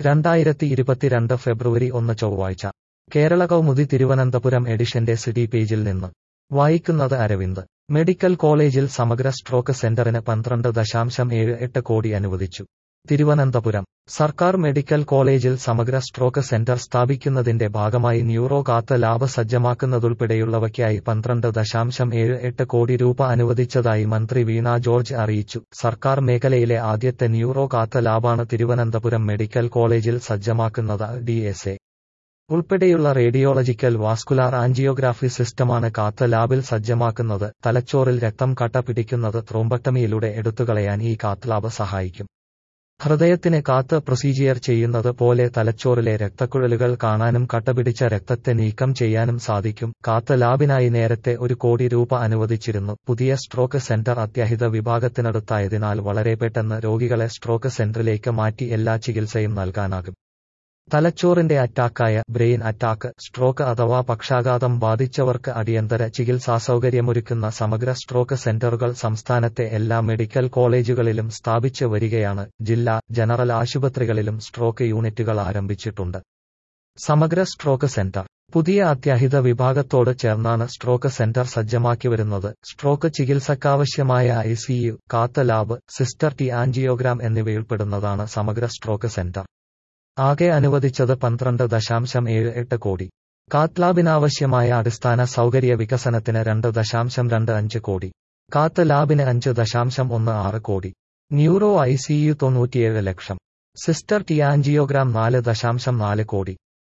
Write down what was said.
രണ്ടായിരത്തി ഇരുപത്തിരണ്ട് ഫെബ്രുവരി ഒന്ന് ചൊവ്വാഴ്ച കേരള കൗമുദി തിരുവനന്തപുരം എഡിഷന്റെ സിറ്റി പേജിൽ നിന്ന് വായിക്കുന്നത് അരവിന്ദ് മെഡിക്കൽ കോളേജിൽ സമഗ്ര സ്ട്രോക്ക് സെന്ററിന് പന്ത്രണ്ട് ദശാംശം ഏഴ് എട്ട് കോടി അനുവദിച്ചു തിരുവനന്തപുരം സർക്കാർ മെഡിക്കൽ കോളേജിൽ സമഗ്ര സ്ട്രോക്ക് സെന്റർ സ്ഥാപിക്കുന്നതിന്റെ ഭാഗമായി ന്യൂറോ കാത്ത് ലാബ് സജ്ജമാക്കുന്നതുൾപ്പെടെയുള്ളവയ്ക്കായി പന്ത്രണ്ട് ദശാംശം ഏഴ് എട്ട് കോടി രൂപ അനുവദിച്ചതായി മന്ത്രി വീണ ജോർജ് അറിയിച്ചു സർക്കാർ മേഖലയിലെ ആദ്യത്തെ ന്യൂറോ കാത്ത് ലാബാണ് തിരുവനന്തപുരം മെഡിക്കൽ കോളേജിൽ സജ്ജമാക്കുന്നത് ഡി എസ് എ ഉൾപ്പെടെയുള്ള റേഡിയോളജിക്കൽ വാസ്കുലാർ ആൻജിയോഗ്രാഫി സിസ്റ്റമാണ് കാത്ത് ലാബിൽ സജ്ജമാക്കുന്നത് തലച്ചോറിൽ രക്തം കട്ട പിടിക്കുന്നത് ത്രോംബക്ടമിയിലൂടെ എടുത്തുകളയാൻ ഈ കാത്ത് ലാബ് സഹായിക്കും ഹൃദയത്തിന് കാത്ത് പ്രൊസീജിയർ ചെയ്യുന്നത് പോലെ തലച്ചോറിലെ രക്തക്കുഴലുകൾ കാണാനും കട്ടപിടിച്ച രക്തത്തെ നീക്കം ചെയ്യാനും സാധിക്കും കാത്ത് ലാബിനായി നേരത്തെ ഒരു കോടി രൂപ അനുവദിച്ചിരുന്നു പുതിയ സ്ട്രോക്ക് സെന്റർ അത്യാഹിത വിഭാഗത്തിനടുത്തായതിനാൽ വളരെ പെട്ടെന്ന് രോഗികളെ സ്ട്രോക്ക് സെന്ററിലേക്ക് മാറ്റി എല്ലാ ചികിത്സയും നൽകാനാകും തലച്ചോറിന്റെ അറ്റാക്കായ ബ്രെയിൻ അറ്റാക്ക് സ്ട്രോക്ക് അഥവാ പക്ഷാഘാതം ബാധിച്ചവർക്ക് അടിയന്തര ചികിത്സാസൗകര്യമൊരുക്കുന്ന സമഗ്ര സ്ട്രോക്ക് സെന്ററുകൾ സംസ്ഥാനത്തെ എല്ലാ മെഡിക്കൽ കോളേജുകളിലും സ്ഥാപിച്ചു വരികയാണ് ജില്ലാ ജനറൽ ആശുപത്രികളിലും സ്ട്രോക്ക് യൂണിറ്റുകൾ ആരംഭിച്ചിട്ടുണ്ട് സമഗ്ര സ്ട്രോക്ക് സെന്റർ പുതിയ അത്യാഹിത വിഭാഗത്തോട് ചേർന്നാണ് സ്ട്രോക്ക് സെന്റർ സജ്ജമാക്കി വരുന്നത് സ്ട്രോക്ക് ചികിത്സക്കാവശ്യമായ ഐസിയു കാത്ത് ലാബ് സിസ്റ്റർ ടി ആൻജിയോഗ്രാം എന്നിവയുൾപ്പെടുന്നതാണ് സമഗ്ര സ്ട്രോക്ക് സെന്റർ ആകെ അനുവദിച്ചത് പന്ത്രണ്ട് ദശാംശം ഏഴ് എട്ട് കോടി കാത്ത് ലാബിനാവശ്യമായ അടിസ്ഥാന സൗകര്യ വികസനത്തിന് രണ്ട് ദശാംശം രണ്ട് അഞ്ച് കോടി കാത്ത് ലാബിന് അഞ്ച് ദശാംശം ഒന്ന് ആറ് കോടി ന്യൂറോ ഐസിയു തൊണ്ണൂറ്റിയേഴ് ലക്ഷം സിസ്റ്റർ ടി ആൻജിയോഗ്രാം നാല് ദശാംശം നാല് കോടി